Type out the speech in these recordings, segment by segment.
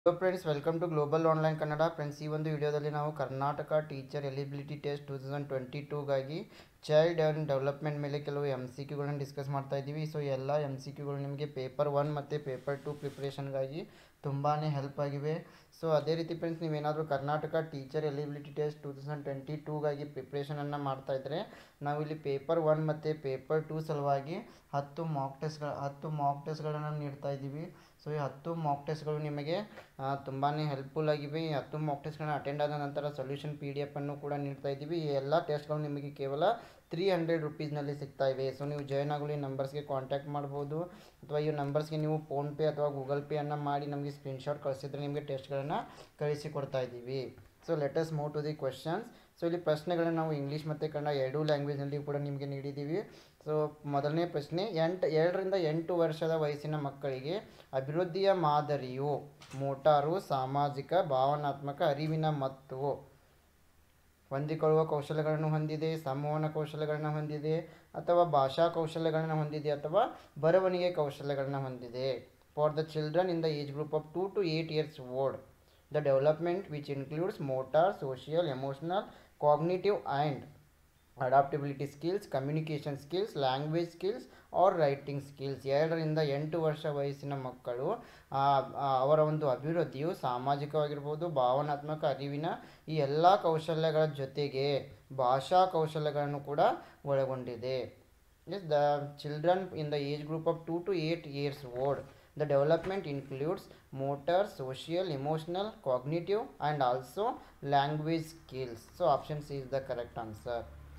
Hello friends welcome to global online Kannada friends ಈ ಒಂದು ವಿಡಿಯೋದಲ್ಲಿ ನಾವು Karnataka teacher eligibility test two thousand twenty ಟೂಗಾಗಿ ಚೈಲ್ಡ್ ಆ್ಯಂಡ್ ಡೆವಲಪ್ಮೆಂಟ್ ಮೇಲೆ ಕೆಲವು ಎಮ್ ಸಿ ಕ್ಯೂಗಳನ್ನ ಡಿಸ್ಕಸ್ ಮಾಡ್ತಾ ಇದ್ದೀವಿ ಸೊ ಎಲ್ಲ ಎಮ್ ಸಿ ಕ್ಯೂಗಳು ನಿಮಗೆ ಪೇಪರ್ ಒನ್ ಮತ್ತು ಪೇಪರ್ ಟು ಪ್ರಿಪ್ರೇಷನ್ಗಾಗಿ ತುಂಬಾ ಹೆಲ್ಪ್ ಆಗಿವೆ ಸೊ ಅದೇ ರೀತಿ ಫ್ರೆಂಡ್ಸ್ ನೀವೇನಾದರೂ Karnataka teacher eligibility test two thousand twenty ಟೂಗಾಗಿ ಪ್ರಿಪ್ರೇಷನನ್ನು ಮಾಡ್ತಾ ಇದ್ದರೆ ನಾವಿಲ್ಲಿ ಪೇಪರ್ ಒನ್ ಮತ್ತು ಪೇಪರ್ ಟೂ ಸಲುವಾಗಿ ಹತ್ತು ಮಾಕ್ ಟೆಸ್ಟ್ಗಳ ಹತ್ತು ಮಾಕ್ ಟೆಸ್ಟ್ಗಳನ್ನು ನೀಡ್ತಾ ಇದ್ದೀವಿ ಸೊ ಈ ಹತ್ತು ಮಾಕ್ ಟೆಸ್ಟ್ಗಳು ನಿಮಗೆ ತುಂಬಾ ಹೆಲ್ಪ್ಫುಲ್ ಆಗಿವೆ ಈ ಹತ್ತು ಮಾಕ್ ಟೆಸ್ಟ್ಗಳನ್ನ ಅಟೆಂಡ್ ಆದ ನಂತರ ಸೊಲ್ಯೂಷನ್ ಪಿ ಡಿ ಎಫನ್ನು ಕೂಡ ನೀಡ್ತಾ ಇದ್ದೀವಿ ಈ ಎಲ್ಲ ಟೆಸ್ಟ್ಗಳು ನಿಮಗೆ ಕೇವಲ ತ್ರೀ ಹಂಡ್ರೆಡ್ ರುಪೀಸ್ನಲ್ಲಿ ಸಿಗ್ತಾ ಇವೆ ಸೊ ನೀವು ಜಾಯ್ನ್ ಆಗಲು ಈ ನಂಬರ್ಸ್ಗೆ ಕಾಂಟ್ಯಾಕ್ಟ್ ಮಾಡ್ಬೋದು ಅಥವಾ ಈ ನಂಬರ್ಸ್ಗೆ ನೀವು ಫೋನ್ಪೇ ಅಥವಾ ಗೂಗಲ್ ಪೇಯನ್ನು ಮಾಡಿ ನಮಗೆ ಸ್ಕ್ರೀನ್ಶಾಟ್ ಕಳಿಸಿದ್ರೆ ನಿಮಗೆ ಟೆಸ್ಟ್ಗಳನ್ನು ಕಳಿಸಿ ಕೊಡ್ತಾ ಇದ್ದೀವಿ so let's move to the questions so ಇಲ್ಲಿ ಪ್ರಶ್ನೆಗಳನ್ನು ನಾವು ಇಂಗ್ಲೀಷ್ ಮತ್ತು ಕನ್ನಡ ಎರಡೂ ಲ್ಯಾಂಗ್ವೇಜ್ನಲ್ಲಿ ಕೂಡ ನಿಮಗೆ ನೀಡಿದ್ದೀವಿ ಸೊ ಮೊದಲನೇ ಪ್ರಶ್ನೆ ಎಂಟು ಎರಡರಿಂದ ಎಂಟು ವರ್ಷದ ವಯಸ್ಸಿನ ಮಕ್ಕಳಿಗೆ ಅಭಿವೃದ್ಧಿಯ ಮಾದರಿಯು ಮೋಟಾರು ಸಾಮಾಜಿಕ ಭಾವನಾತ್ಮಕ ಅರಿವಿನ ಮತ್ತು ಹೊಂದಿಕೊಳ್ಳುವ ಕೌಶಲ್ಯಗಳನ್ನು ಹೊಂದಿದೆ ಸಂವಹನ ಕೌಶಲ್ಯಗಳನ್ನು ಹೊಂದಿದೆ ಅಥವಾ ಭಾಷಾ ಕೌಶಲ್ಯಗಳನ್ನು ಹೊಂದಿದೆ ಅಥವಾ ಬರವಣಿಗೆ ಕೌಶಲ್ಯಗಳನ್ನು ಹೊಂದಿದೆ for the children in the age group of two to eight years old the development which includes motor social emotional cognitive and adaptability skills communication skills language skills or writing skills ಎರಡರಿಂದ ಎಂಟು ವರ್ಷ ವಯಸ್ಸಿನ ಮಕ್ಕಳು ಅವರ ಒಂದು ಅಭಿವೃದ್ಧಿಯು ಸಾಮಾಜಿಕವಾಗಿರ್ಬೋದು ಭಾವನಾತ್ಮಕ ಅರಿವಿನ ಈ ಎಲ್ಲ ಕೌಶಲ್ಯಗಳ ಜೊತೆಗೆ ಭಾಷಾ ಕೌಶಲ್ಯಗಳನ್ನು ಕೂಡ ಒಳಗೊಂಡಿದೆ as the children in the age group of two to eight years old The development includes motor, social, emotional, cognitive, and also language skills. So, option C is the correct answer.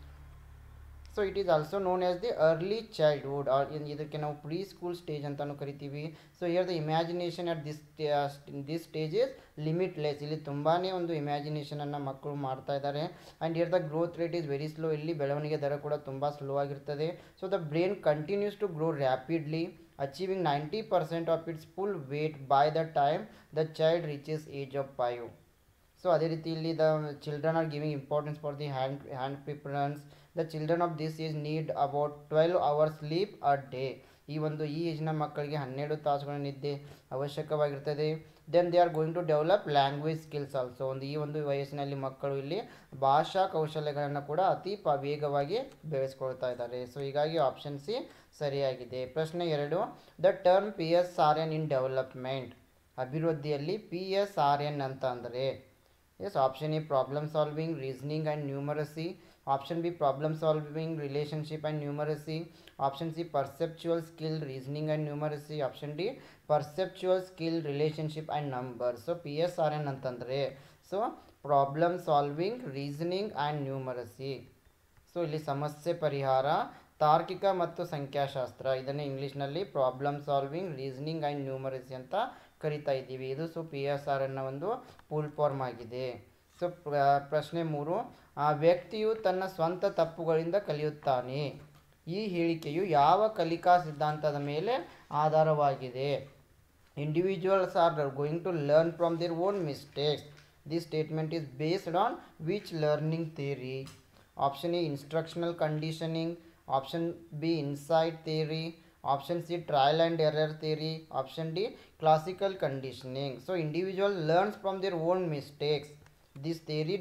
So it is also known as the early childhood ಇದಕ್ಕೆ ನಾವು preschool stage ಅಂತಲೂ ಕರಿತೀವಿ so here the imagination at this this stage is limitless ಇಲ್ಲಿ ತುಂಬಾ ಒಂದು ಇಮ್ಯಾಜಿನೇಷನನ್ನು ಮಕ್ಕಳು ಮಾಡ್ತಾ ಇದ್ದಾರೆ and here the growth rate is very slow ಇಲ್ಲಿ ಬೆಳವಣಿಗೆ ದರ ಕೂಡ ತುಂಬ ಸ್ಲೋ ಆಗಿರ್ತದೆ so the brain continues to grow rapidly achieving ninety percent of its full weight by the time the child reaches age of five so ಅದೇ ರೀತಿ ಇಲ್ಲಿ the children are giving importance for the hand hand preference the children of this age need about twelve hours sleep a day ಈ ಒಂದು ಈ ಏಜ್ನ ಮಕ್ಕಳಿಗೆ ಹನ್ನೆರಡು ತಾಸುಗಳ ನಿದ್ದೆ ಅವಶ್ಯಕವಾಗಿರ್ತದೆ then they are going to develop language skills also ಒಂದು ಈ ಒಂದು ವಯಸ್ಸಿನಲ್ಲಿ ಮಕ್ಕಳು ಇಲ್ಲಿ ಭಾಷಾ ಕೌಶಲ್ಯಗಳನ್ನು ಕೂಡ ಅತಿ ಪ ವೇಗವಾಗಿ ಬೆಳೆಸ್ಕೊಳ್ತಾ ಇದ್ದಾರೆ ಸೊ ಹೀಗಾಗಿ ಆಪ್ಷನ್ ಸಿ ಸರಿಯಾಗಿದೆ ಪ್ರಶ್ನೆ ಎರಡು the term P S R N in development ಅಭಿವೃದ್ಧಿಯಲ್ಲಿ ಪಿ ಎಸ್ ಆರ್ ಎನ್ ಅಂತ ಅಂದರೆ yes option A problem solving reasoning and numeracy option B problem solving relationship and numeracy option C perceptual skill reasoning and numeracy option D perceptual skill relationship and number so P S R N ಅಂತಂದರೆ so problem solving reasoning and numeracy so ಇಲ್ಲಿ ಸಮಸ್ಯೆ ಪರಿಹಾರ ತಾರ್ಕಿಕ ಮತ್ತು ಸಂಖ್ಯಾಶಾಸ್ತ್ರ ಇದನ್ನೇ ಇಂಗ್ಲೀಷ್ನಲ್ಲಿ problem solving reasoning and numeracy ಅಂತ ಕರಿತಾ ಇದ್ದೀವಿ ಇದು ಸೊ ಪಿ ಎಸ್ ಆರ್ ಎನ್ನ ಒಂದು ಫುಲ್ ಫಾರ್ಮ್ ಆಗಿದೆ ಸೊ ಪ್ರಶ್ನೆ ಮೂರು ಆ ವ್ಯಕ್ತಿಯು ತನ್ನ ಸ್ವಂತ ತಪ್ಪುಗಳಿಂದ ಕಲಿಯುತ್ತಾನೆ ಈ ಹೇಳಿಕೆಯು ಯಾವ ಕಲಿಕಾ ಸಿದ್ಧಾಂತದ ಮೇಲೆ ಆಧಾರವಾಗಿದೆ individuals are going to learn from their own mistakes this statement is based on which learning theory option A instructional conditioning option B insight theory option C trial and error theory option D classical conditioning so individual learns from their own mistakes this theory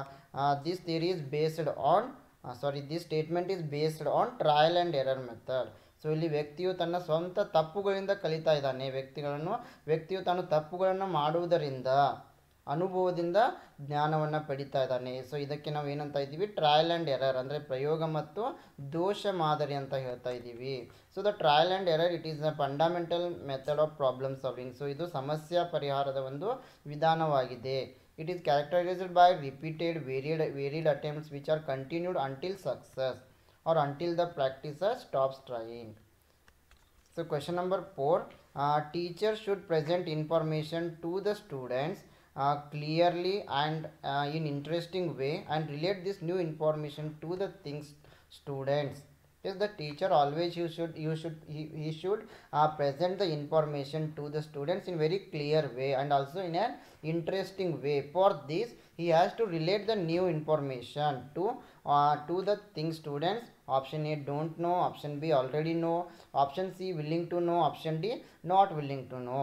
this theory is based on sorry this statement is based on trial and error method so ಇಲ್ಲಿ ವ್ಯಕ್ತಿಯು ತನ್ನ ಸ್ವಂತ ತಪ್ಪುಗಳಿಂದ ಕಲಿತಾ ಇದ್ದಾನೆ ವ್ಯಕ್ತಿಗಳನ್ನು ವ್ಯಕ್ತಿಯು ತಾನು ತಪ್ಪುಗಳನ್ನು ಮಾಡುವುದರಿಂದ ಅನುಭವದಿಂದ ಜ್ಞಾನವನ್ನು ಪಡಿತಾ ಇದ್ದಾನೆ ಸೊ ಇದಕ್ಕೆ ನಾವು ಏನಂತ ಇದ್ದೀವಿ ಟ್ರಯಲ್ ಆ್ಯಂಡ್ ಎರರ್ ಅಂದರೆ ಪ್ರಯೋಗ ಮತ್ತು ದೋಷ ಮಾದರಿ ಅಂತ ಹೇಳ್ತಾ ಇದ್ದೀವಿ so the trial and error it is the fundamental method of problem solving so ಇದು ಸಮಸ್ಯೆ ಪರಿಹಾರದ ಒಂದು ವಿಧಾನವಾಗಿದೆ it is characterized by repeated varied varied attempts which are continued until success or until the practicer stops trying so question number four teacher should present information to the students uh, clearly and uh, in interesting way and relate this new information to the things students yes the teacher always you should you should he, he should uh, present the information to the students in very clear way and also in an interesting way for this he has to relate the new information to uh, to the thing students option a don't know option b already know option c willing to know option d not willing to know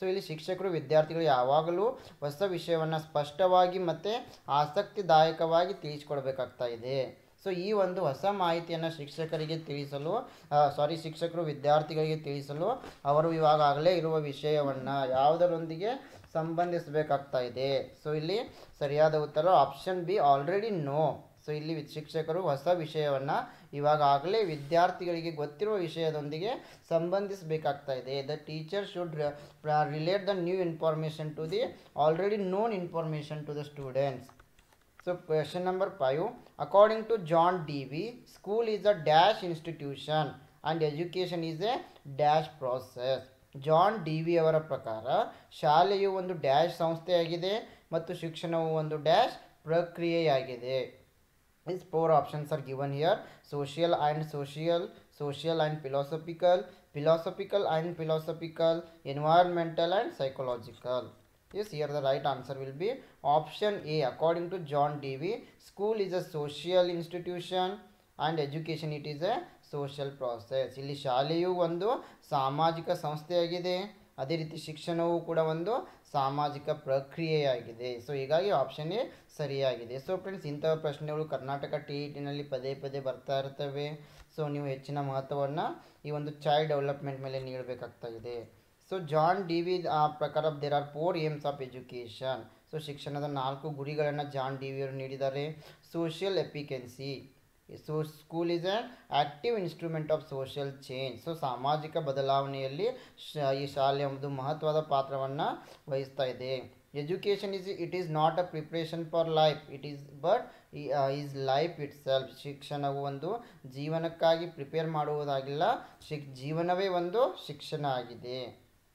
so ಇಲ್ಲಿ ಶಿಕ್ಷಕರು ವಿದ್ಯಾರ್ಥಿಗಳು ಯಾವಾಗಲೂ ಹೊಸ ವಿಷಯವನ್ನು ಸ್ಪಷ್ಟವಾಗಿ ಮತ್ತು ಆಸಕ್ತಿದಾಯಕವಾಗಿ ತಿಳಿಸ್ಕೊಡ್ಬೇಕಾಗ್ತಾ ಇದೆ so ಈ ಒಂದು ಹೊಸ ಮಾಹಿತಿಯನ್ನು ಶಿಕ್ಷಕರಿಗೆ ತಿಳಿಸಲು ಸಾರಿ ಶಿಕ್ಷಕರು ವಿದ್ಯಾರ್ಥಿಗಳಿಗೆ ತಿಳಿಸಲು ಅವರು ಇವಾಗಲೇ ಇರುವ ವಿಷಯವನ್ನು ಯಾವುದರೊಂದಿಗೆ ಸಂಬಂಧಿಸಬೇಕಾಗ್ತಾ ಇದೆ ಸೊ ಇಲ್ಲಿ ಸರಿಯಾದ ಉತ್ತರ option B already know so ಇಲ್ಲಿ ವಿ- ಶಿಕ್ಷಕರು ಹೊಸ ವಿಷಯವನ್ನು ಇವಾಗಲೇ ವಿದ್ಯಾರ್ಥಿಗಳಿಗೆ ಗೊತ್ತಿರುವ ವಿಷಯದೊಂದಿಗೆ ಸಂಬಂಧಿಸಬೇಕಾಗ್ತಾ ಇದೆ the teacher should relate the new information to the already known information to the students So question number 5 according to John Dewey school is a dash institution and education is a dash process John Dewey ಅವರ ಪ್ರಕಾರ ಶಾಲೆಯು ಒಂದು dash ಸಂಸ್ಥೆಯಾಗಿದೆ ಮತ್ತು ಶಿಕ್ಷಣವು ಒಂದು dash ಪ್ರಕ್ರಿಯೆಯಾಗಿದೆ These four options are given here social and social, social and philosophical, philosophical and philosophical, environmental and psychological. Yes, here the right answer will be option A. According to John Dewey, school is a social institution and education it is a social process. ಇಲ್ಲಿ ಶಾಲೆಯು ಒಂದು ಸಾಮಾಜಿಕ ಸಂಸ್ಥೆಯಾಗಿದೆ ಅದೇ ರೀತಿ ಶಿಕ್ಷಣವು ಕೂಡ ಒಂದು ಸಾಮಾಜಿಕ ಪ್ರಕ್ರಿಯೆಯಾಗಿದೆ ಸೊ ಹೀಗಾಗಿ ಆಪ್ಷನ್ ಎ ಸರಿಯಾಗಿದೆ ಸೊ ಫ್ರೆಂಡ್ಸ್ ಇಂತಹ ಪ್ರಶ್ನೆಗಳು ಕರ್ನಾಟಕ ಟಿ ಇ ಟಿನಲ್ಲಿ ಪದೇ ಪದೇ ಬರ್ತಾ ಇರ್ತವೆ ಸೊ ನೀವು ಹೆಚ್ಚಿನ ಮಹತ್ವವನ್ನು ಈ ಒಂದು ಚೈಲ್ಡ್ ಡೆವಲಪ್ಮೆಂಟ್ ಮೇಲೆ ನೀಡಬೇಕಾಗ್ತಾ ಇದೆ ಸೊ ಜಾನ್ ಡಿ ವಿ ಪ್ರಕಾರ there are four aims of education so ಶಿಕ್ಷಣದ ನಾಲ್ಕು ಗುರಿಗಳನ್ನು ಜಾನ್ ಡಿ ವಿ ಅವರು ನೀಡಿದ್ದಾರೆ social efficiency so school is an active instrument of social change so ಸಾಮಾಜಿಕ ಬದಲಾವಣೆಯಲ್ಲಿ ಶ ಈ ಶಾಲೆ ಒಂದು ಮಹತ್ವದ ಪಾತ್ರವನ್ನು ವಹಿಸ್ತಾ ಇದೆ education is it is not a preparation for life it is but is life itself ಶಿಕ್ಷಣವು ಒಂದು ಜೀವನಕ್ಕಾಗಿ ಪ್ರಿಪೇರ್ ಮಾಡುವುದಾಗಿಲ್ಲ ಶಿಕ್ ಜೀವನವೇ ಒಂದು ಶಿಕ್ಷಣ ಆಗಿದೆ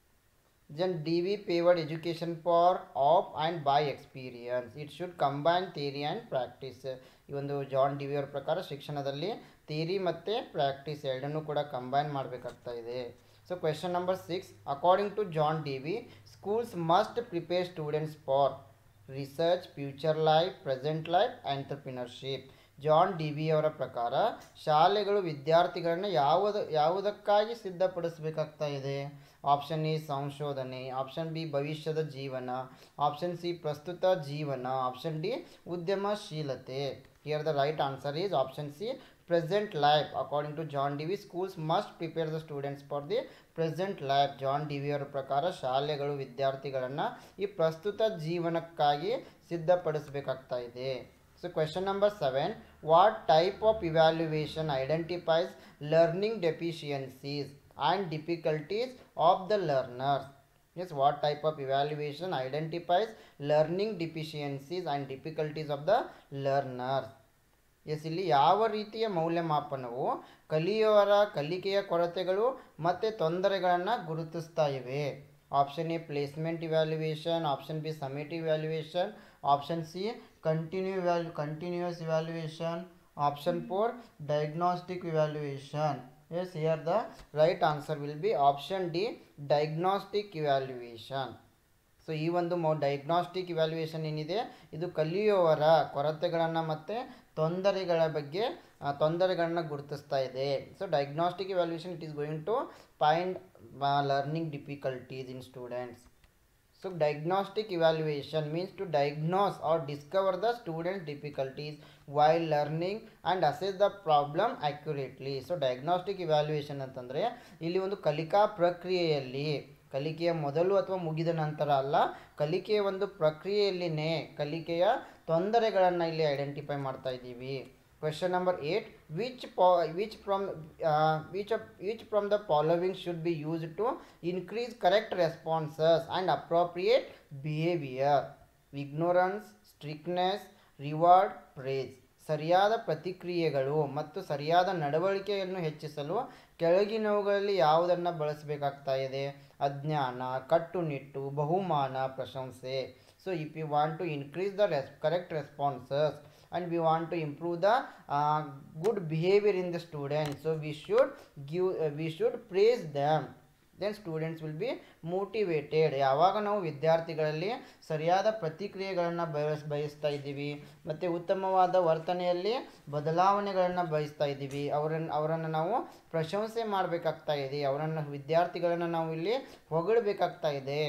Then DV favored education for of and by experience. It should combine theory and practice. ಈ ಒಂದು John D V ಅವ್ರ ಪ್ರಕಾರ ಶಿಕ್ಷಣದಲ್ಲಿ ಥಿಯರಿ ಮತ್ತು ಪ್ರಾಕ್ಟೀಸ್ ಎರಡನ್ನೂ ಕೂಡ ಕಂಬೈನ್ ಮಾಡಬೇಕಾಗ್ತಾ ಇದೆ so question number six according to John Dewey schools must prepare students for research future life present life entrepreneurship John Dewey ಅವರ ಪ್ರಕಾರ ಶಾಲೆಗಳು ವಿದ್ಯಾರ್ಥಿಗಳನ್ನು ಯಾವುದ ಯಾವುದಕ್ಕಾಗಿ ಸಿದ್ಧಪಡಿಸಬೇಕಾಗ್ತಾ ಇದೆ ಆಪ್ಷನ್ ಎ ಸಂಶೋಧನೆ ಆಪ್ಷನ್ ಬಿ ಭವಿಷ್ಯದ ಜೀವನ ಆಪ್ಷನ್ ಸಿ ಪ್ರಸ್ತುತ ಜೀವನ ಆಪ್ಷನ್ ಡಿ ಉದ್ಯಮಶೀಲತೆ here the right answer is option C present life according to John Dewey schools must prepare the students for the present life John Dewey ಅವರ ಪ್ರಕಾರ ಶಾಲೆಗಳು ವಿದ್ಯಾರ್ಥಿಗಳನ್ನು ಈ ಪ್ರಸ್ತುತ ಜೀವನಕ್ಕಾಗಿ ಸಿದ್ಧಪಡಿಸಬೇಕಾಗ್ತಾ ಇದೆ so question number seven what type of evaluation identifies learning deficiencies and difficulties of the learners Yes, what type of evaluation identifies learning deficiencies and difficulties of the learners? Yes ಇಲ್ಲಿ ಯಾವ ರೀತಿಯ ಮೌಲ್ಯಮಾಪನವು ಕಲಿಯುವವರ ಕಲಿಕೆಯ ಕೊರತೆಗಳು ಮತ್ತು ತೊಂದರೆಗಳನ್ನು ಗುರುತಿಸ್ತಾ ಇವೆ option A placement evaluation option B summative evaluation option C continue value continuous evaluation option four diagnostic evaluation yes here the right answer will be option D diagnostic evaluation so ಈ ಒಂದು ಮೌ ಡಯಾಗ್ನಾಸ್ಟಿಕ್ ಇವ್ಯಾಲ್ಯುಯೇಷನ್ ಏನಿದೆ ಇದು ಕಲಿಯುವವರ ಕೊರತೆಗಳನ್ನು ಮತ್ತು ತೊಂದರೆಗಳ ಬಗ್ಗೆ ಆ, ತೊಂದರೆಗಳನ್ನ ಗುರುತಿಸ್ತಾ ಇದೆ so diagnostic evaluation it is going to find learning difficulties in students So diagnostic evaluation means to diagnose or discover the student's difficulties while learning and assess the problem accurately. So diagnostic evaluation ಅಂತಂದರೆ ಇಲ್ಲಿ ಒಂದು ಕಲಿಕಾ ಪ್ರಕ್ರಿಯೆಯಲ್ಲಿ ಕಲಿಕೆಯ ಮೊದಲು ಅಥವಾ ಮುಗಿದ ನಂತರ ಅಲ್ಲ ಕಲಿಕೆಯ ಒಂದು ಪ್ರಕ್ರಿಯೆಯಲ್ಲಿನೇ ಕಲಿಕೆಯ ತೊಂದರೆಗಳನ್ನು ಇಲ್ಲಿ ಐಡೆಂಟಿಫೈ ಮಾಡ್ತಾ ಇದ್ದೀವಿ Question number 8 which po- which from uh, which of which from the following should be used to increase correct responses and appropriate behavior ignorance strictness reward praise ಸರಿಯಾದ ಪ್ರತಿಕ್ರಿಯೆಗಳು ಮತ್ತು ಸರಿಯಾದ ನಡವಳಿಕೆಯನ್ನು ಹೆಚ್ಚಿಸಲು ಕೆಳಗಿನವುಗಳಲ್ಲಿ ಯಾವುದನ್ನು ಬಳಸಬೇಕಾಗ್ತಾ ಇದೆ ಅಜ್ಞಾನ ಕಟ್ಟುನಿಟ್ಟು ಬಹುಮಾನ ಪ್ರಶಂಸೆ so if you want to increase the ರೆಸ್ correct responses and we want to improve the uh, good behavior in the students so we should give uh, we should praise them then students will be motivated ಯಾವಾಗ ನಾವು ವಿದ್ಯಾರ್ಥಿಗಳಲ್ಲಿ ಸರಿಯಾದ ಪ್ರತಿಕ್ರಿಯೆಗಳನ್ನು ಬಯಸ್ ಬಯಸ್ತಾ ಇದ್ದೀವಿ ಮತ್ತು ಉತ್ತಮವಾದ ವರ್ತನೆಯಲ್ಲಿ ಬದಲಾವಣೆಗಳನ್ನು ಬಯಸ್ತಾ ಇದ್ದೀವಿ ಅವರನ್ನು ಅವರನ್ನು ನಾವು ಪ್ರಶಂಸೆ ಮಾಡಬೇಕಾಗ್ತಾ ಇದೆ ಅವರನ್ನು ವಿದ್ಯಾರ್ಥಿಗಳನ್ನು ನಾವು ಇಲ್ಲಿ ಹೊಗಳಬೇಕಾಗ್ತಾ ಇದೆ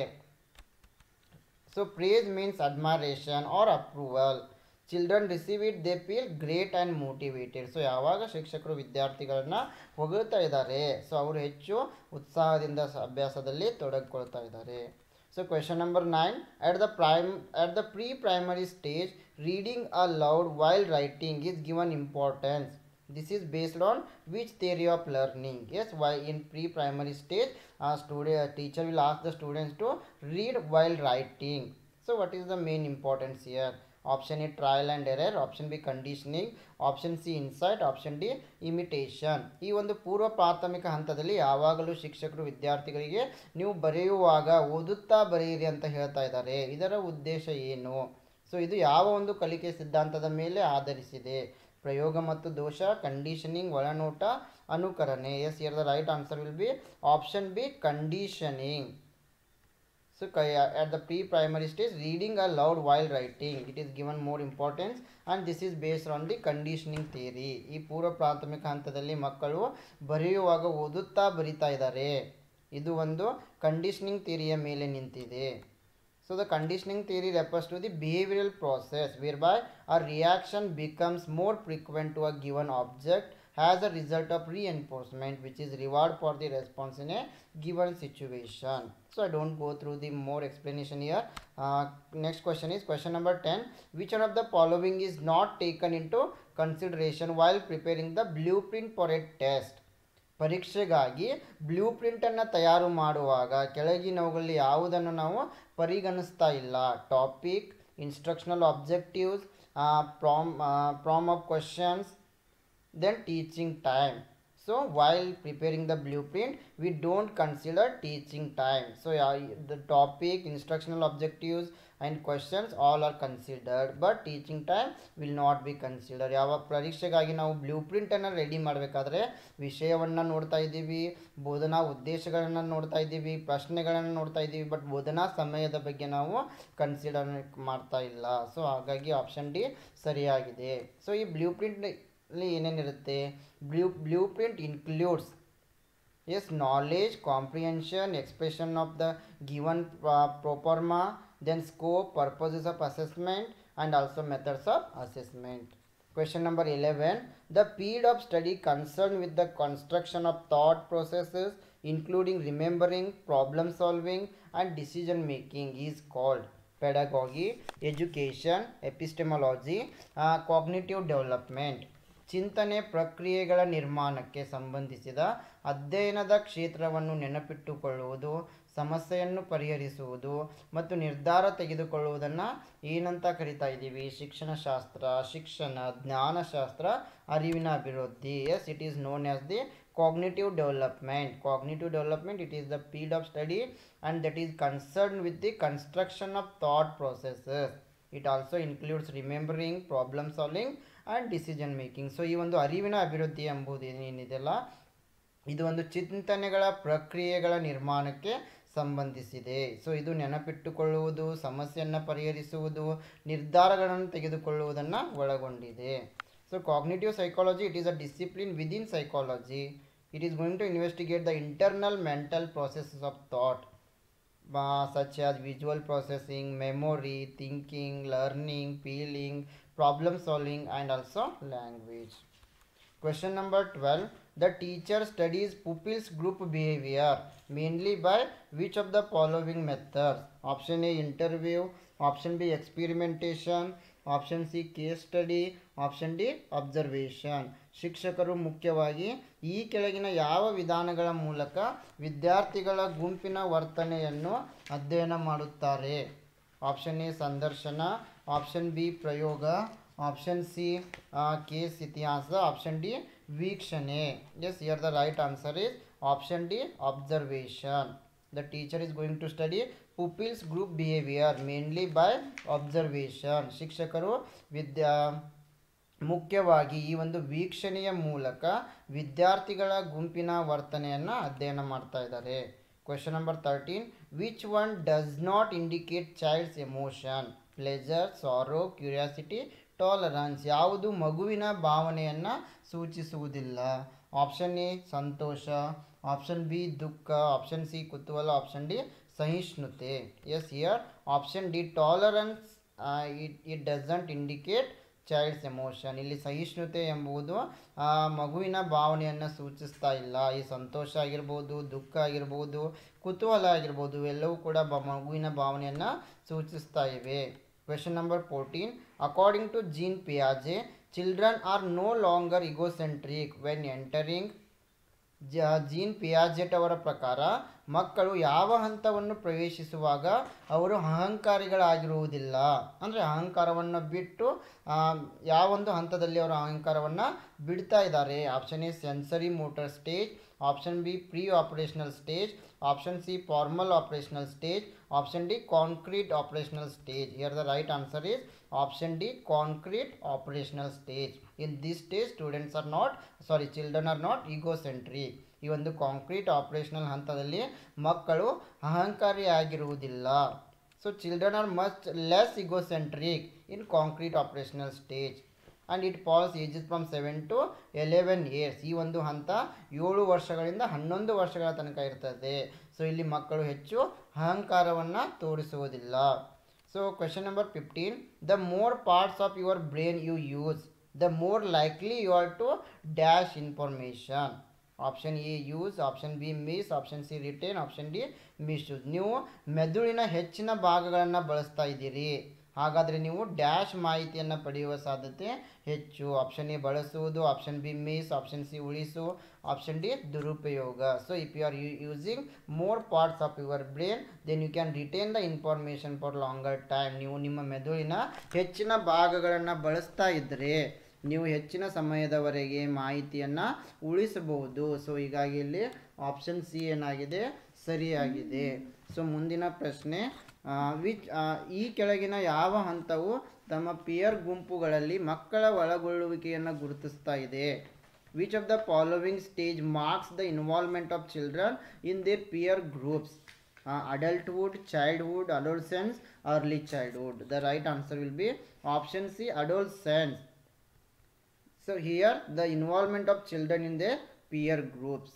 so praise means admiration or approval children receive it they feel great and motivated so ಯಾವಾಗ ಶಿಕ್ಷಕರು ವಿದ್ಯಾರ್ಥಿಗಳನ್ನ ಹೊಗಳ್ತಾ ಇದ್ದಾರೆ ಸೊ ಅವರು ಹೆಚ್ಚು ಉತ್ಸಾಹದಿಂದ ಸ- ಅಭ್ಯಾಸದಲ್ಲಿ ತೊಡಗಿಕೊಳ್ತಾ ಇದ್ದಾರೆ so question number nine at the prime at the pre-primary stage reading aloud while writing is given importance this is based on which theory of learning yes why in pre-primary stage a student teacher will ask the students to read while writing so what is the main importance here option a trial and error option b conditioning option c insight option d imitation ಈ ಒಂದು ಪೂರ್ವ ಪ್ರಾಥಮಿಕ ಹಂತದಲ್ಲಿ ಯಾವಾಗಲೂ ಶಿಕ್ಷಕರು ವಿದ್ಯಾರ್ಥಿಗಳಿಗೆ ನೀವು ಬರೆಯುವಾಗ ಓದುತ್ತಾ ಬರೆಯಿರಿ ಅಂತ ಹೇಳ್ತಾ ಇದ್ದಾರೆ ಇದರ ಉದ್ದೇಶ ಏನು ಸೊ ಇದು ಯಾವ ಒಂದು ಕಲಿಕೆ ಸಿದ್ಧಾಂತದ ಮೇಲೆ ಆಧರಿಸಿದೆ ಪ್ರಯೋಗ ಮತ್ತು ದೋಷ ಕಂಡೀಷನಿಂಗ್ ಒಳನೋಟ ಅನುಕರಣೆ yes here the right answer will be option B conditioning so at the pre-primary stage reading aloud while writing it is given more importance and this is based on the conditioning theory ಈ ಪೂರ್ವ ಪ್ರಾಥಮಿಕ ಹಂತದಲ್ಲಿ ಮಕ್ಕಳು ಬರೆಯುವಾಗ ಓದುತ್ತಾ ಬರಿತಾ ಇದ್ದಾರೆ ಇದು ಒಂದು ಕಂಡೀಷನಿಂಗ್ ಥಿಯರಿಯ ಮೇಲೆ ನಿಂತಿದೆ So the conditioning theory refers to the behavioral process whereby a reaction becomes more frequent to a given object as a result of reinforcement which is reward for the response in a given situation. So I don't go through the more explanation here. Uh, next question is question number 10. Which one of the following is not taken into consideration while preparing the blueprint for a test? ಪರೀಕ್ಷೆಗಾಗಿ blue ಪ್ರಿಂಟನ್ನು ತಯಾರು ಮಾಡುವಾಗ ಕೆಳಗಿನವುಗಳಲ್ಲಿ ಯಾವುದನ್ನು ನಾವು ಪರಿಗಣಿಸ್ತಾ ಇಲ್ಲ topic instructional objectives form form of questions then teaching time so while preparing the blueprint we don't consider teaching time so yeah, the topic instructional objectives and questions all are considered but teaching time will not be considered ಯಾವ ಪರೀಕ್ಷೆಗಾಗಿ ನಾವು blue ಪ್ರಿಂಟನ್ನು ready ಮಾಡಬೇಕಾದ್ರೆ ವಿಷಯವನ್ನು ನೋಡ್ತಾ ಇದ್ದೀವಿ ಬೋಧನಾ ಉದ್ದೇಶಗಳನ್ನು ನೋಡ್ತಾ ಇದ್ದೀವಿ ಪ್ರಶ್ನೆಗಳನ್ನು ನೋಡ್ತಾ ಇದ್ದೀವಿ ಬಟ್ ಬೋಧನಾ ಸಮಯದ ಬಗ್ಗೆ ನಾವು ಕನ್ಸಿಡರ್ ಮಾಡ್ತಾ ಇಲ್ಲ ಸೊ ಹಾಗಾಗಿ ಆಪ್ಷನ್ ಡಿ ಸರಿಯಾಗಿದೆ ಸೊ ಈ ಬ್ಲೂ ಪ್ರಿಂಟ್ ಅಲ್ಲಿ ಏನೇನಿರುತ್ತೆ blue blueprint includes yes knowledge comprehension expression of the given proforma then scope purposes of assessment and also methods of assessment Question number 11. The period of study concerned with the construction of thought processes, including remembering, problem solving, and decision making, is called pedagogy, education, epistemology, uh, cognitive development. ಚಿಂತನೆ ಪ್ರಕ್ರಿಯೆಗಳ ನಿರ್ಮಾಣಕ್ಕೆ ಸಂಬಂಧಿಸಿದ ಅಧ್ಯಯನದ ಕ್ಷೇತ್ರವನ್ನು ನೆನಪಿಟ್ಟುಕೊಳ್ಳುವುದು ಸಮಸ್ಯೆಯನ್ನು ಪರಿಹರಿಸುವುದು ಮತ್ತು ನಿರ್ಧಾರ ತೆಗೆದುಕೊಳ್ಳುವುದನ್ನು ಏನಂತ ಕರಿತಾ ಇದ್ದೀವಿ ಶಿಕ್ಷಣಶಾಸ್ತ್ರ ಶಿಕ್ಷಣ ಜ್ಞಾನಶಾಸ್ತ್ರ ಅರಿವಿನ ಅಭಿವೃದ್ಧಿ yes it is known as the cognitive development cognitive development it is the field of study and that is concerned with the construction of thought processes it also includes remembering problem solving and decision making so ಈ ಒಂದು ಅರಿವಿನ ಅಭಿವೃದ್ಧಿ ಎಂಬುದು ಏನಿದೆಯಲ್ಲ ಇದು ಒಂದು ಚಿಂತನೆಗಳ ಪ್ರಕ್ರಿಯೆಗಳ ನಿರ್ಮಾಣಕ್ಕೆ ಸಂಬಂಧಿಸಿದೆ ಸೊ ಇದು ನೆನಪಿಟ್ಟುಕೊಳ್ಳುವುದು ಸಮಸ್ಯೆಯನ್ನು ಪರಿಹರಿಸುವುದು ನಿರ್ಧಾರಗಳನ್ನು ತೆಗೆದುಕೊಳ್ಳುವುದನ್ನು ಒಳಗೊಂಡಿದೆ so cognitive psychology it is a discipline within psychology it is going to investigate the internal mental processes of thought uh, such as visual processing, memory, thinking, learning, feeling, problem solving, and also language. Question number 12. The teacher studies pupils' group behavior mainly by which of the following methods? Option A interview, option B experimentation, option C case study option D observation ಶಿಕ್ಷಕರು ಮುಖ್ಯವಾಗಿ ಈ ಕೆಳಗಿನ ಯಾವ ವಿಧಾನಗಳ ಮೂಲಕ ವಿದ್ಯಾರ್ಥಿಗಳ ಗುಂಪಿನ ವರ್ತನೆಯನ್ನು ಅಧ್ಯಯನ ಮಾಡುತ್ತಾರೆ ಆಪ್ಷನ್ ಎ ಸಂದರ್ಶನ ಆಪ್ಷನ್ ಬಿ ಪ್ರಯೋಗ ಆಪ್ಷನ್ ಸಿ ಕೇಸ್ ಇತಿಹಾಸ ಆಪ್ಷನ್ ಡಿ ವೀಕ್ಷಣೆ yes here the right answer is option D observation the teacher is going to study pupils group behavior mainly by observation ಶಿಕ್ಷಕರು ವಿದ್ಯಾ ಮುಖ್ಯವಾಗಿ ಈ ಒಂದು ವೀಕ್ಷಣೆಯ ಮೂಲಕ ವಿದ್ಯಾರ್ಥಿಗಳ ಗುಂಪಿನ ವರ್ತನೆಯನ್ನು ಅಧ್ಯಯನ ಮಾಡ್ತಾ ಇದ್ದಾರೆ question number thirteen which one does not indicate child's emotion pleasure sorrow curiosity tolerance ಯಾವುದು ಮಗುವಿನ ಭಾವನೆಯನ್ನು ಸೂಚಿಸುವುದಿಲ್ಲ ಆಪ್ಷನ್ ಎ ಸಂತೋಷ ಆಪ್ಷನ್ ಬಿ ದುಃಖ ಆಪ್ಷನ್ ಸಿ ಕುತೂಹಲ ಆಪ್ಷನ್ ಡಿ ಸಹಿಷ್ಣುತೆ yes here option D tolerance it it doesn't indicate child's emotion ಇಲ್ಲಿ ಸಹಿಷ್ಣುತೆ ಎಂಬುದು ಆ, ಮಗುವಿನ ಭಾವನೆಯನ್ನು ಸೂಚಿಸ್ತಾ ಇಲ್ಲ ಈ ಸಂತೋಷ ಆಗಿರ್ಬೋದು ದುಃಖ ಆಗಿರ್ಬೋದು ಕುತೂಹಲ ಆಗಿರ್ಬೋದು ಎಲ್ಲವೂ ಕೂಡ ಬ ಮಗುವಿನ ಭಾವನೆಯನ್ನು ಸೂಚಿಸ್ತಾ ಇವೆ question number fourteen according to Jean ಪಿಯಾಜೆ children are no longer egocentric when entering ಜ ಜೀನ್ ಪಿಯಾಜೆಟ್ ಅವರ ಪ್ರಕಾರ ಮಕ್ಕಳು ಯಾವ ಹಂತವನ್ನು ಪ್ರವೇಶಿಸುವಾಗ ಅವರು ಅಹಂಕಾರಿಗಳಾಗಿರುವುದಿಲ್ಲ ಅಂದರೆ ಅಹಂಕಾರವನ್ನು ಬಿಟ್ಟು ಆ, ಯಾವೊಂದು ಹಂತದಲ್ಲಿ ಅವರು ಅಹಂಕಾರವನ್ನು ಬಿಡ್ತಾ ಇದ್ದಾರೆ option A sensory motor stage option B pre operational stage option C formal operational stage option D concrete operational stage here the right answer is option D concrete operational stage in this stage students are not sorry children are not egocentric ಈ ಒಂದು concrete operational ಹಂತದಲ್ಲಿ ಮಕ್ಕಳು ಅಹಂಕಾರಿಯಾಗಿರುವುದಿಲ್ಲ so children are much less egocentric in concrete operational stage and it falls ages from seven to eleven years ಈ ಒಂದು ಹಂತ ಏಳು ವರ್ಷಗಳಿಂದ ಹನ್ನೊಂದು ವರ್ಷಗಳ ತನಕ ಇರ್ತದೆ ಸೊ ಇಲ್ಲಿ ಮಕ್ಕಳು ಹೆಚ್ಚು ಅಹಂಕಾರವನ್ನು ತೋರಿಸುವುದಿಲ್ಲ so question number fifteen the more parts of your brain you use the more likely you are to dash information option A use option B miss option C retain option D misuse ನೀವು ಮೆದುಳಿನ ಹೆಚ್ಚಿನ ಭಾಗಗಳನ್ನು ಬಳಸ್ತಾ ಇದ್ದೀರಿ ಹಾಗಾದರೆ ನೀವು dash ಮಾಹಿತಿಯನ್ನು ಪಡೆಯುವ ಸಾಧ್ಯತೆ ಹೆಚ್ಚು ಆಪ್ಷನ್ ಎ ಬಳಸುವುದು option B miss option C ಉಳಿಸು ಆಪ್ಷನ್ ಡಿ ದುರುಪಯೋಗ so if you are using more parts of your brain then you can retain the information for longer time ನೀವು ನಿಮ್ಮ ಮೆದುಳಿನ ಹೆಚ್ಚಿನ ಭಾಗಗಳನ್ನು ಬಳಸ್ತಾ ಇದ್ದರೆ ನೀವು ಹೆಚ್ಚಿನ ಸಮಯದವರೆಗೆ ಮಾಹಿತಿಯನ್ನು ಉಳಿಸಬಹುದು ಸೊ ಹೀಗಾಗಿ ಇಲ್ಲಿ ಆಪ್ಷನ್ ಸಿ ಏನಾಗಿದೆ ಸರಿಯಾಗಿದೆ ಸೊ ಮುಂದಿನ ಪ್ರಶ್ನೆ ವಿಚ್ ಈ ಕೆಳಗಿನ ಯಾವ ಹಂತವು ತಮ್ಮ ಪಿಯರ್ ಗುಂಪುಗಳಲ್ಲಿ ಮಕ್ಕಳ ಒಳಗೊಳ್ಳುವಿಕೆಯನ್ನು ಗುರುತಿಸ್ತಾ ಇದೆ which of the following stage marks the involvement of children in their peer groups adulthood childhood adolescence early childhood the right answer will be option c adolescence so here the involvement of children in their peer groups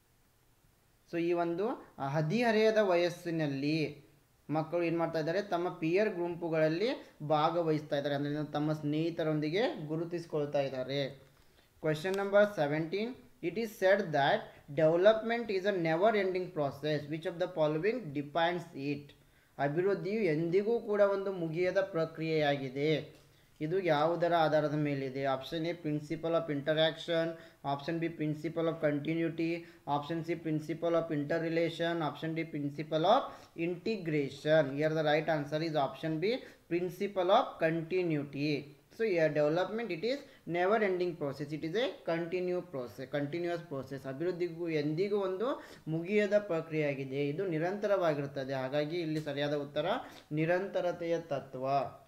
so ಈ ಒಂದು ಆ, ಹದಿಹರೆಯದ ವಯಸ್ಸಿನಲ್ಲಿ ಮಕ್ಕಳು ಏನು ಮಾಡ್ತಾ ಇದ್ದಾರೆ ತಮ್ಮ ಪಿಯರ್ ಗುಂಪುಗಳಲ್ಲಿ ಭಾಗವಹಿಸ್ತಾ ಇದ್ದಾರೆ ಅಂದರೆ ತಮ್ಮ ಸ್ನೇಹಿತರೊಂದಿಗೆ ಗುರುತಿಸ್ಕೊಳ್ತಾ ಇದ್ದಾರೆ question number seventeen it is said that development is a never ending process which of the following depends it ಅಭಿವೃದ್ಧಿಯು ಎಂದಿಗೂ ಕೂಡ ಒಂದು ಮುಗಿಯದ ಪ್ರಕ್ರಿಯೆಯಾಗಿದೆ ಇದು ಯಾವುದರ ಆಧಾರದ ಮೇಲಿದೆ option A principle of interaction option B principle of continuity option C principle of inter relation option D principle of integration here the right answer is option B principle of continuity so here development it is never ending process it is a continue process continuous process ಅಭಿವೃದ್ಧಿಗೂ ಎಂದಿಗೂ ಒಂದು ಮುಗಿಯದ ಪ್ರಕ್ರಿಯೆಯಾಗಿದೆ ಇದು ನಿರಂತರವಾಗಿರುತ್ತದೆ ಹಾಗಾಗಿ ಇಲ್ಲಿ ಸರಿಯಾದ ಉತ್ತರ ನಿರಂತರತೆಯ ತತ್ವ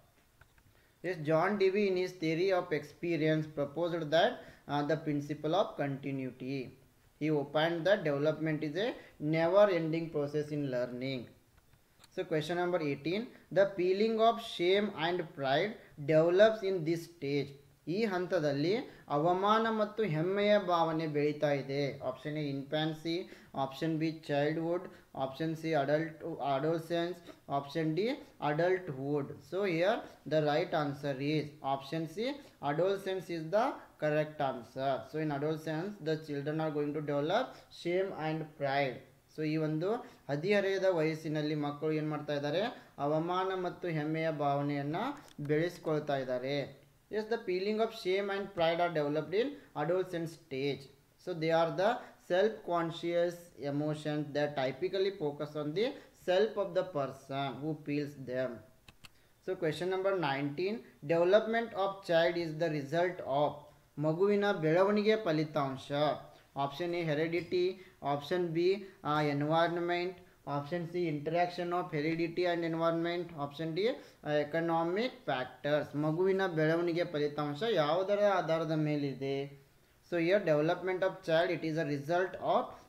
Yes, John Dewey in his theory of experience proposed that uh, the principle of continuity. He opined that development is a never ending process in learning. So question number 18. The feeling of shame and pride develops in this stage. ಈ ಹಂತದಲ್ಲಿ ಅವಮಾನ ಮತ್ತು ಹೆಮ್ಮೆಯ ಭಾವನೆ ಬೆಳೀತಾ ಇದೆ option A infancy option B childhood option C adult adolescence option D adulthood so here the right answer is option C adolescence is the correct answer so in adolescence the children are going to develop shame and pride so ಈ ಒಂದು ಹದಿಹರೆಯದ ವಯಸ್ಸಿನಲ್ಲಿ ಮಕ್ಕಳು ಏನು ಮಾಡ್ತಾ ಇದ್ದಾರೆ ಅವಮಾನ ಮತ್ತು ಹೆಮ್ಮೆಯ ಭಾವನೆಯನ್ನು ಬೆಳೆಸ್ಕೊಳ್ತಾ ಇದ್ದಾರೆ yes the feeling of shame and pride are developed in adolescent stage so they are the self conscious emotions the typically focus on the self of the person who feels them so question number nineteen development of child is the result of ಮಗುವಿನ ಬೆಳವಣಿಗೆ ಫಲಿತಾಂಶ option A heredity option B environment option C interaction of heredity and environment option D economic factors ಮಗುವಿನ ಬೆಳವಣಿಗೆ ಫಲಿತಾಂಶ ಯಾವುದರ ಆಧಾರದ ಮೇಲಿದೆ so here development of child it is a result of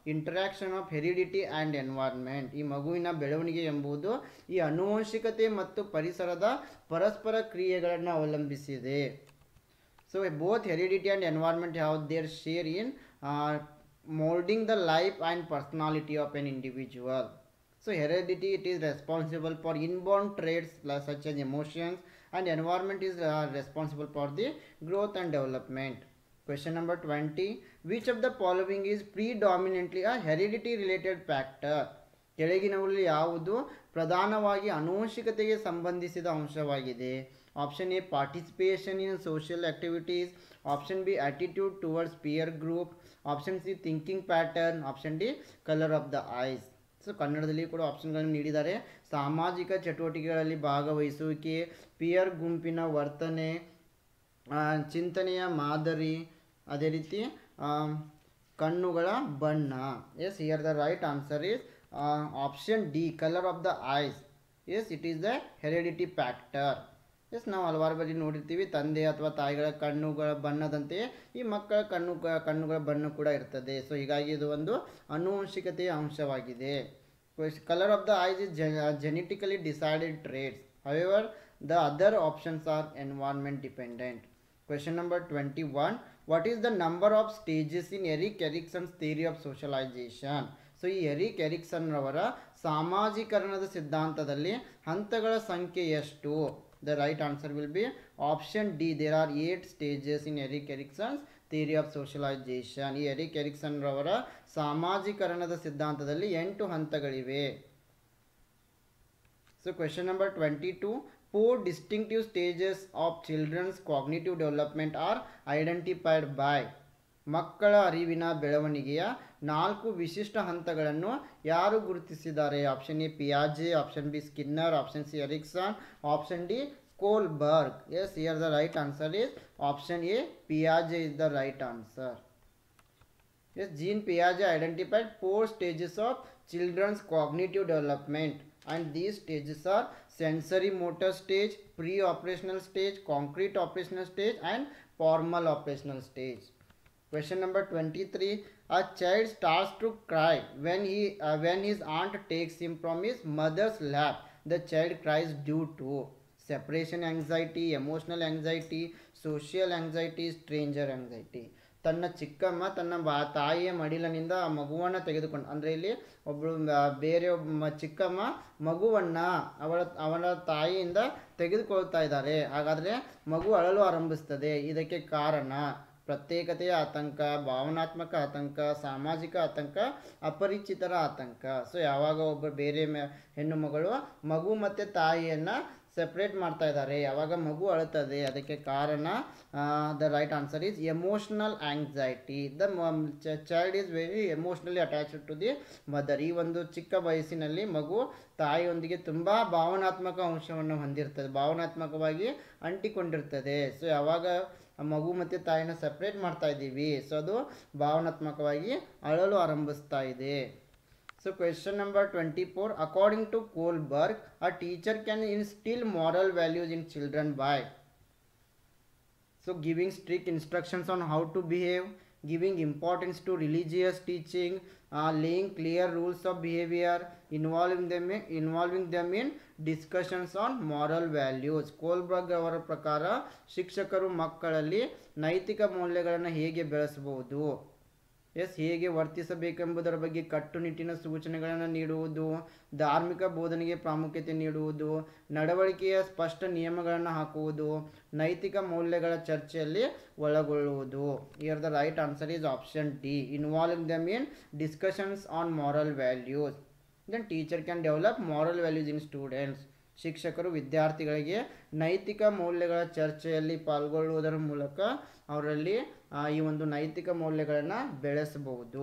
interaction of heredity and environment ಈ ಮಗುವಿನ ಬೆಳವಣಿಗೆ ಎಂಬುದು ಈ ಅನುವಂಶಿಕತೆ ಮತ್ತು ಪರಿಸರದ ಪರಸ್ಪರ ಕ್ರಿಯೆಗಳನ್ನು ಅವಲಂಬಿಸಿದೆ so both heredity and environment have their share in molding the life and personality of an individual. So heredity it is responsible for inborn traits like such as emotions and environment is uh, responsible for the growth and development. Question number 20. Which of the following is predominantly a heredity related factor? ಕೆಳಗಿನವುಗಳಲ್ಲಿ ಯಾವುದು ಪ್ರಧಾನವಾಗಿ ಅನುವಂಶಿಕತೆಗೆ ಸಂಬಂಧಿಸಿದ ಅಂಶವಾಗಿದೆ option A participation in social activities option B attitude towards peer group option C thinking pattern option D colour of the eyes so ಕನ್ನಡದಲ್ಲಿ ಕೂಡ ಆಪ್ಷನ್ಗಳನ್ನು ನೀಡಿದ್ದಾರೆ ಸಾಮಾಜಿಕ ಚಟುವಟಿಕೆಗಳಲ್ಲಿ ಭಾಗವಹಿಸುವಿಕೆ ಪಿಯರ್ ಗುಂಪಿನ ವರ್ತನೆ ಆ, ಚಿಂತನೆಯ ಮಾದರಿ ಅದೇ ರೀತಿ ಆ, ಕಣ್ಣುಗಳ ಬಣ್ಣ yes here the right answer is option D colour of the eyes yes it is the heredity factor yes ನಾವು ಹಲವಾರು ಬಳಿ ನೋಡಿರ್ತೀವಿ ತಂದೆ ಅಥವಾ ತಾಯಿಗಳ ಕಣ್ಣುಗಳ ಬಣ್ಣದಂತೆಯೇ ಈ ಮಕ್ಕಳ ಕಣ್ಣು ಕಣ್ಣುಗಳ ಬಣ್ಣ ಕೂಡ ಇರ್ತದೆ ಸೊ ಹೀಗಾಗಿ ಇದು ಒಂದು ಅನುವಂಶಿಕತೆಯ ಅಂಶವಾಗಿದೆ colour of the eyes is genetically decided traits however the other options are environment dependent question number 21 what is the number of stages in eric erickson's theory of socialization so ಈ Erik Erikson ರವರ ಸಾಮಾಜೀಕರಣದ ಸಿದ್ಧಾಂತದಲ್ಲಿ ಹಂತಗಳ ಸಂಖ್ಯೆ ಎಷ್ಟು the right answer will be option D there are eight stages in Erik Erikson's theory of socialization ಈ Erik Erikson ರವರ ಸಾಮಾಜೀಕರಣದ ಸಿದ್ಧಾಂತದಲ್ಲಿ ಎಂಟು ಹಂತಗಳಿವೆ So question number 22 four distinctive stages of children's cognitive development are identified by ಮಕ್ಕಳ ಅರಿವಿನ ಬೆಳವಣಿಗೆಯ ನಾಲ್ಕು ವಿಶಿಷ್ಟ ಹಂತಗಳನ್ನು ಯಾರು ಗುರುತಿಸಿದ್ದಾರೆ option A ಪಿಯಾಜೆ option B Skinner option C Ericsson option D Kohlberg S here the right answer is option A ಪಿಯಾಜೆ is the right answer Yes, Jean Piaget identified four stages of children's cognitive development, and these stages are sensory motor stage, pre-operational stage, concrete operational stage, and formal operational stage. Question number 23 A child starts to cry when, he, uh, when his aunt takes him from his mother's lap. The child cries due to separation anxiety, emotional anxiety, social anxiety, stranger anxiety. ತನ್ನ ಚಿಕ್ಕಮ್ಮ ತನ್ನ ಬಾ ತಾಯಿಯ ಮಡಿಲನಿಂದ ಆ ಮಗುವನ್ನು ತೆಗೆದುಕೊಂಡು ಅಂದರೆ ಇಲ್ಲಿ ಒಬ್ಬಳು ಮ- ಬೇರೆ ಒಬ್ಬ ಮ- ಚಿಕ್ಕಮ್ಮ ಮಗುವನ್ನು ಅವಳ ಅವಳ ತಾಯಿಯಿಂದ ತೆಗೆದುಕೊಳ್ತಾ ಇದ್ದಾರೆ ಹಾಗಾದರೆ ಮಗು ಅಳಲು ಆರಂಭಿಸ್ತದೆ ಇದಕ್ಕೆ ಕಾರಣ ಪ್ರತ್ಯೇಕತೆಯ ಆತಂಕ ಭಾವನಾತ್ಮಕ ಆತಂಕ ಸಾಮಾಜಿಕ ಆತಂಕ ಅಪರಿಚಿತರ ಆತಂಕ ಸೊ ಯಾವಾಗ ಒಬ್ಬ ಬೇರೆ ಮ- ಹೆಣ್ಣು ಮಗಳು ಮಗು ಮತ್ತು ತಾಯಿಯನ್ನು ಸೆಪ್ರೇಟ್ ಮಾಡ್ತಾ ಇದ್ದಾರೆ ಯಾವಾಗ ಮಗು ಅಳುತ್ತದೆ ಅದಕ್ಕೆ ಕಾರಣ the right answer is emotional anxiety the child is very emotionally attached to the mother ಈ ಒಂದು ಚಿಕ್ಕ ವಯಸ್ಸಿನಲ್ಲಿ ಮಗು ತಾಯಿಯೊಂದಿಗೆ ತುಂಬ ಭಾವನಾತ್ಮಕ ಅಂಶವನ್ನು ಹೊಂದಿರ್ತದೆ ಭಾವನಾತ್ಮಕವಾಗಿ ಅಂಟಿಕೊಂಡಿರ್ತದೆ ಸೊ ಯಾವಾಗ ಆ ಮಗು ಮತ್ತು ತಾಯಿನ ಸಪ್ರೇಟ್ ಮಾಡ್ತಾ ಇದ್ದೀವಿ ಸೊ ಅದು ಭಾವನಾತ್ಮಕವಾಗಿ ಅಳಲು ಆರಂಭಿಸ್ತಾ ಇದೆ So question number 24. According to Kohlberg, a teacher can instill moral values in children by so giving strict instructions on how to behave, giving importance to religious teaching, uh, laying clear rules of behavior, involving them in, involving them in discussions on moral values. Kohlberg ಅವರ ಪ್ರಕಾರ ಶಿಕ್ಷಕರು ಮಕ್ಕಳಲ್ಲಿ ನೈತಿಕ ಮೌಲ್ಯಗಳನ್ನು ಹೇಗೆ ಬೆಳೆಸಬಹುದು S ಹೇಗೆ ವರ್ತಿಸಬೇಕೆಂಬುದರ ಬಗ್ಗೆ ಕಟ್ಟುನಿಟ್ಟಿನ ಸೂಚನೆಗಳನ್ನು ನೀಡುವುದು ಧಾರ್ಮಿಕ ಬೋಧನೆಗೆ ಪ್ರಾಮುಖ್ಯತೆ ನೀಡುವುದು ನಡವಳಿಕೆಯ ಸ್ಪಷ್ಟ ನಿಯಮಗಳನ್ನು ಹಾಕುವುದು ನೈತಿಕ ಮೌಲ್ಯಗಳ ಚರ್ಚೆಯಲ್ಲಿ ಒಳಗೊಳ್ಳುವುದು here the right answer is option D involving them in discussions on moral values then teacher can develop moral values in students ಶಿಕ್ಷಕರು ವಿದ್ಯಾರ್ಥಿಗಳಿಗೆ ನೈತಿಕ ಮೌಲ್ಯಗಳ ಚರ್ಚೆಯಲ್ಲಿ ಪಾಲ್ಗೊಳ್ಳುವುದರ ಮೂಲಕ ಅವರಲ್ಲಿ ಆ, ಈ ಒಂದು ನೈತಿಕ ಮೌಲ್ಯಗಳನ್ನು ಬೆಳೆಸಬಹುದು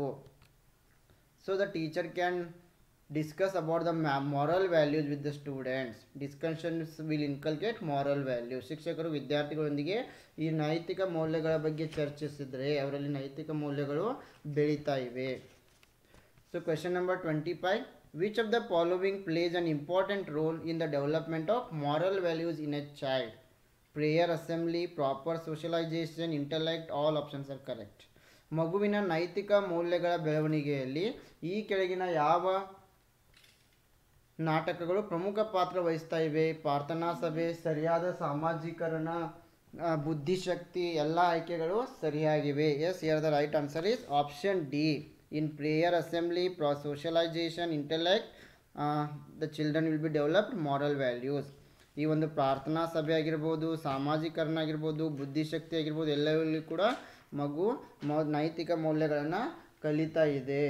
so the teacher can discuss about the moral values with the students discussions will inculcate moral value ಶಿಕ್ಷಕರು ವಿದ್ಯಾರ್ಥಿಗಳೊಂದಿಗೆ ಈ ನೈತಿಕ ಮೌಲ್ಯಗಳ ಬಗ್ಗೆ ಚರ್ಚಿಸಿದರೆ ಅವರಲ್ಲಿ ನೈತಿಕ ಮೌಲ್ಯಗಳು ಬೆಳೀತಾ ಇವೆ So question number 25. Which of the following plays an important role in the development of moral values in a child? Prayer, assembly, proper socialization, intellect, all options are correct. ಮಗುವಿನ ನೈತಿಕ ಮೌಲ್ಯಗಳ ಬೆಳವಣಿಗೆಯಲ್ಲಿ ಈ ಕೆಳಗಿನ ಯಾವ ನಾಟಕಗಳು ಪ್ರಮುಖ ಪಾತ್ರ ವಹಿಸ್ತಾ ಇವೆ ಪ್ರಾರ್ಥನಾ ಸಭೆ ಸರಿಯಾದ ಸಾಮಾಜೀಕರಣ ಆ, ಬುದ್ಧಿಶಕ್ತಿ ಎಲ್ಲ ಆಯ್ಕೆಗಳು ಸರಿಯಾಗಿವೆ yes here the right answer is option D in prayer assembly ಪ್ರಾ socialization intellect the children will be developed moral values ಈ ಒಂದು ಪ್ರಾರ್ಥನಾ ಸಭೆ ಆಗಿರ್ಬೋದು ಸಾಮಾಜೀಕರಣ ಆಗಿರ್ಬೋದು ಬುದ್ಧಿಶಕ್ತಿ ಆಗಿರ್ಬೋದು ಎಲ್ಲವಲ್ಲಿ ಕೂಡ ಮಗು ಮೌ ನೈತಿಕ ಮೌಲ್ಯಗಳನ್ನು ಕಲಿತಾ ಇದೆ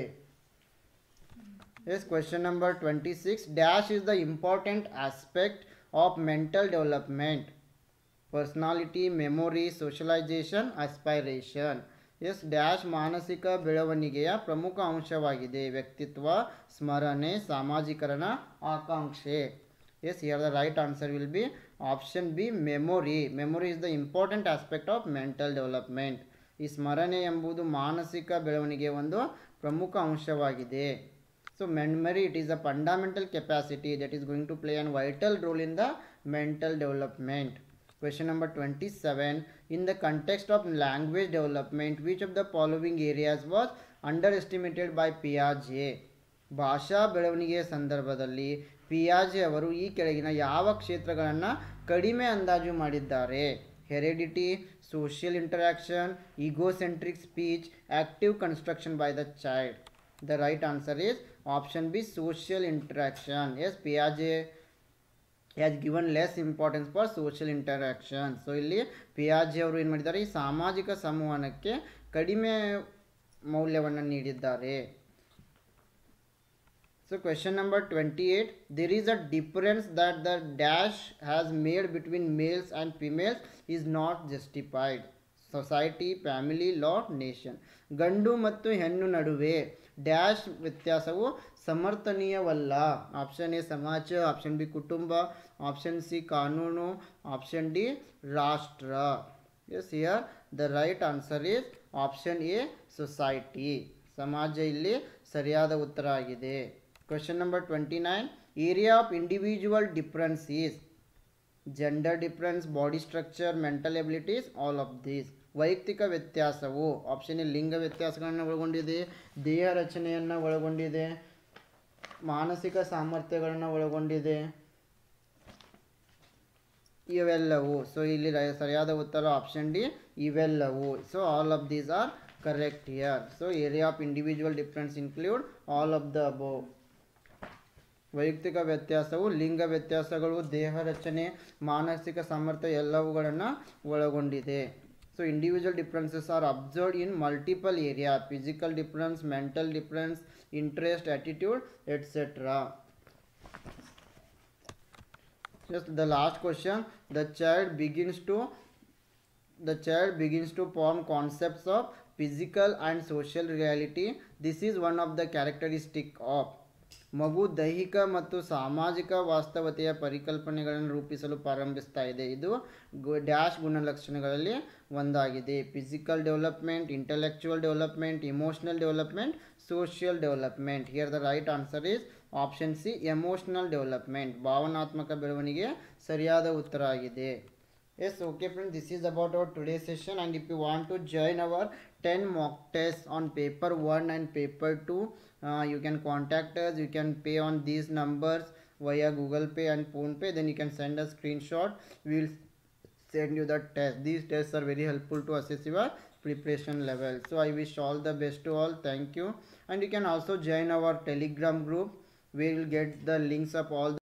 yes question number twenty six dash is the important aspect of mental development personality memory socialization aspiration yes dash ಮಾನಸಿಕ ಬೆಳವಣಿಗೆಯ ಪ್ರಮುಖ ಅಂಶವಾಗಿದೆ ವ್ಯಕ್ತಿತ್ವ ಸ್ಮರಣೆ ಸಾಮಾಜೀಕರಣ ಆಕಾಂಕ್ಷೆ yes here the right answer will be option B memory memory is the important aspect of mental development ಈ ಸ್ಮರಣೆ ಎಂಬುದು ಮಾನಸಿಕ ಬೆಳವಣಿಗೆಯ ಒಂದು ಪ್ರಮುಖ ಅಂಶವಾಗಿದೆ so memory it is a fundamental capacity that is going to play a vital role in the mental development question number 27 in the context of language development which of the following areas was underestimated by piaget ಭಾಷಾ ಬೆಳವಣಿಗೆಯ ಸಂದರ್ಭದಲ್ಲಿ ಪಿಯಾಜೆ ಅವರು ಈ ಕೆಳಗಿನ ಯಾವ ಕ್ಷೇತ್ರಗಳನ್ನು ಕಡಿಮೆ ಅಂದಾಜು ಮಾಡಿದ್ದಾರೆ heredity social interaction egocentric speech active construction by the child the right answer is option B social interaction yes ಪಿಯಾಜೆ has given less importance for social interaction so ಇಲ್ಲಿ ಪಿಯಾಜೆ ಅವರು ಏನು ಮಾಡಿದ್ದಾರೆ ಈ ಸಾಮಾಜಿಕ ಸಂವಹನಕ್ಕೆ ಕಡಿಮೆ ಮೌಲ್ಯವನ್ನು ನೀಡಿದ್ದಾರೆ So question number 28 there is a difference that the dash has made between males and females is not justified society family law nation ಗಂಡು ಮತ್ತು ಹೆಣ್ಣು ನಡುವೆ ಡ್ಯಾಶ್ ವ್ಯತ್ಯಾಸವು ಸಮರ್ಥನೀಯವಲ್ಲ ಆಪ್ಷನ್ ಎ ಸಮಾಜ ಆಪ್ಷನ್ ಬಿ ಕುಟುಂಬ ಆಪ್ಷನ್ ಸಿ ಕಾನೂನು ಆಪ್ಷನ್ ಡಿ ರಾಷ್ಟ್ರ yes here the right answer is option A society ಸಮಾಜ ಇಲ್ಲಿ ಸರಿಯಾದ ಉತ್ತರ ಆಗಿದೆ question number twenty nine area of individual difference is gender difference body structure mental abilities all of these ವೈಯಕ್ತಿಕ ವ್ಯತ್ಯಾಸವು option A ಲಿಂಗ ವ್ಯತ್ಯಾಸಗಳನ್ನು ಒಳಗೊಂಡಿದೆ ದೇಹ ರಚನೆಯನ್ನು ಒಳಗೊಂಡಿದೆ ಮಾನಸಿಕ ಸಾಮರ್ಥ್ಯಗಳನ್ನು ಒಳಗೊಂಡಿದೆ ಇವೆಲ್ಲವು ಸೊ ಇಲ್ಲಿ ರ- ಸರಿಯಾದ ಉತ್ತರ ಆಪ್ಷನ್ ಡಿ ಇವೆಲ್ಲವು so all of these are correct here so area of individual difference include all of the above ವೈಯಕ್ತಿಕ ವ್ಯತ್ಯಾಸವು ಲಿಂಗ ವ್ಯತ್ಯಾಸಗಳು ದೇಹ ರಚನೆ ಮಾನಸಿಕ ಸಾಮರ್ಥ್ಯ ಎಲ್ಲವುಗಳನ್ನು ಒಳಗೊಂಡಿದೆ so individual differences are observed in multiple area physical difference mental difference interest attitude etcetera just the last question the child begins to the child begins to form concepts of physical and social reality this is one of the characteristic of ಮಗು ದೈಹಿಕ ಮತ್ತು ಸಾಮಾಜಿಕ ವಾಸ್ತವತೆಯ ಪರಿಕಲ್ಪನೆಗಳನ್ನು ರೂಪಿಸಲು ಪ್ರಾರಂಭಿಸ್ತಾ ಇದೆ ಇದು ಗು- dash ಗುಣಲಕ್ಷಣಗಳಲ್ಲಿ ಒಂದಾಗಿದೆ physical development intellectual development emotional development social development here the right answer is option C emotional development ಭಾವನಾತ್ಮಕ ಬೆಳವಣಿಗೆ ಸರಿಯಾದ ಉತ್ತರ ಆಗಿದೆ Yes, okay friends, this is about our today's session and if you want to join our 10 mock tests on paper 1 and paper 2, uh, you can contact us, you can pay on these numbers via Google Pay and Phone Pay, then you can send a screenshot, we will send you the test. These tests are very helpful to assess your preparation level. So I wish all the best to all, thank you. And you can also join our telegram group, we will get the links of all the